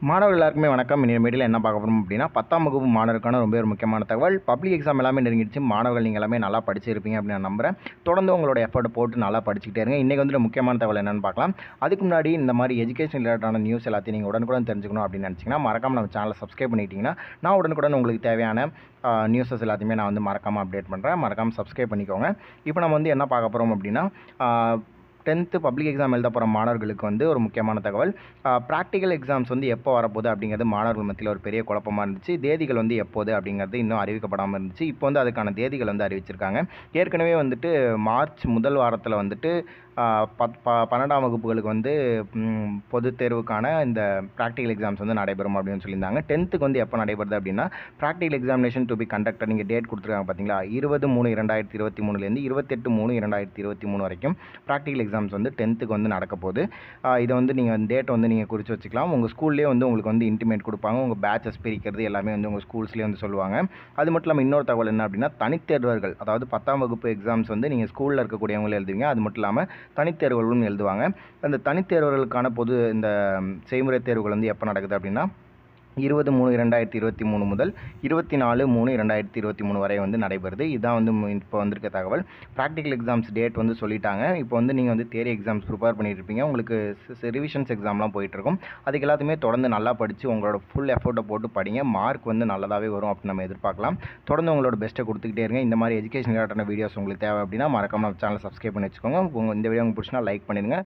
மாணவர்கள் எல்லாருக்குமே வணக்கம் இனிமேட்டில் என்ன பார்க்க போகிறோம் அப்படின்னா பத்தாம் வகுப்பு மாணவருக்கான ரொம்ப ஒரு முக்கியமான தகவல் பப்ளிக் எக்ஸாம் எல்லாமே நெருங்கிடுச்சு மாணவர்கள் நீங்கள் எல்லாமே நல்லா படிச்சிருப்பீங்க அப்படின்னு நான் நம்புறேன் தொடர்ந்து உங்களோட எஃபர்ட் போட்டு நல்லா படிச்சுக்கிட்டே இருங்க இன்றைக்கி வந்து முக்கியமான தகவல் என்னென்னு பார்க்கலாம் அதுக்கு முன்னாடி இந்த மாதிரி எஜுகேஷன் ரிலேட்டடான நியூஸ் எல்லாத்தையும் நீங்கள் உடனுக்குடன் தெரிஞ்சுக்கணும் அப்படின்னு நினச்சிங்கன்னா மறக்காம நம்ம சேனலை சப்ஸ்கிரைப் பண்ணிட்டீங்கன்னா நான் உடனுக்குடன் உங்களுக்கு தேவையான நியூஸஸ் எல்லாத்தையுமே நான் வந்து மறக்காமல் அப்டேட் பண்ணுறேன் மறக்காமல் சப்ஸ்கிரைப் பண்ணிக்கோங்க இப்போ நம்ம வந்து என்ன பார்க்க போகிறோம் அப்படின்னா டென்த்து பப்ளிக் எக்ஸாம் எழுத போகிற மாணவர்களுக்கு வந்து ஒரு முக்கியமான தகவல் ப்ராக்டிக்கல் எக்ஸாம்ஸ் வந்து எப்போ வரப்போகுது அப்படிங்கிறது மாணவர்கள் மத்தியில் ஒரு பெரிய குழப்பமாக இருந்துச்சு தேதிகள் வந்து எப்போது அப்படிங்கிறது இன்னும் அறிவிக்கப்படாமல் இருந்துச்சு இப்போ வந்து அதுக்கான தேதிகள் வந்து அறிவிச்சிருக்காங்க ஏற்கனவே வந்துட்டு மார்ச் முதல் வாரத்தில் வந்துட்டு பத் ப பன்னெண்டாம் வகுப்புகளுக்கு வந்து ம், பொதுத் தேர்வுக்கான இந்த ப்ராக்டிக்கல் எக்ஸாம்ஸ் வந்து நடைபெறும் அப்படின்னு சொல்லியிருந்தாங்க டென்த்துக்கு வந்து எப்போ நடைபெறுது அப்படின்னா practical examination to be conducted நீங்கள் டேட் கொடுத்துருக்காங்க பார்த்தீங்களா இருபது மூணு இரண்டாயிரத்தி இருபத்தி மூணுலேருந்து இருபத்தெட்டு மூணு இரண்டாயிரத்தி இருபத்தி மூணு வரைக்கும் ப்ராக்டிக்கல் எக்ஸாம்ஸ் வந்து டென்த்துக்கு வந்து நடக்க போகுது ஆஹ் இதை வந்து நீங்கள் டேட் வந்து நீங்கள் குறித்து வச்சுக்கலாம் உங்கள் ஸ்கூல்லேயே வந்து உங்களுக்கு வந்து இன்டிமேட் கொடுப்பாங்க உங்கள் பேச்சஸ் பிரிக்கிறது எல்லாமே வந்து உங்கள் ஸ்கூல்ஸ்லேயே வந்து சொல்லுவாங்க அது மட்டும் இல்லாமல் இன்னொரு தகவல் என்ன அப்படின்னா தனித்தேர்வர்கள் அதாவது பத்தாம் வகுப்பு எக்ஸாம்ஸ் வந்து நீங்கள் ஸ்கூலில் இருக்கக்கூடியவங்களும் எழுதுவீங்க அது மட்டும் இல்லாமல் தனித்தேர்வுகளும் எழுதுவாங்க அந்த தனித்தேர்வர்களுக்கான பொது இந்த செய்முறை தேர்வுகள் வந்து எப்போ நடக்குது அப்படின்னா இருபது மூணு இரண்டாயிரத்தி இருபத்தி மூணு முதல் இருபத்தி நாலு மூணு இரண்டாயிரத்தி இருபத்தி மூணு வரை வந்து நடைபெறுது இதுதான் வந்து மு- இப்போ வந்திருக்க தகவல் ப்ராக்டிக்கல் எக்ஸாம்ஸ் டேட் வந்து சொல்லிட்டாங்க இப்போ வந்து நீங்கள் வந்து தேரி எக்ஸாம்ஸ் ப்ரிப்பேர் பண்ணிட்டு இருப்பீங்க உங்களுக்கு ரிவிஷன்ஸ் எக்ஸாம்லாம் போயிட்டுருக்கும் அதுக்கு எல்லாத்தையுமே தொடர்ந்து நல்லா படித்து உங்களோட ஃபுல் எஃபோர்ட்டை போட்டு படிங்க மார்க் வந்து நல்லதாகவே வரும் அப்படின்னு நம்ம எதிர்பார்க்கலாம் தொடர்ந்து உங்களோட பெஸ்ட்டை கொடுத்துக்கிட்டே இருங்க இந்த மாதிரி எஜுகேஷன் ரிலேட்டடான வீடியோஸ் உங்களுக்கு தேவை அப்படின்னா மறக்காம சேனல் சப்ஸ்கிரைப் பண்ணி வச்சுக்கோங்க உங்க இந்த வீடியோ உங்களுக்கு பிடிச்சினா லைக் பண்ணிடுங்க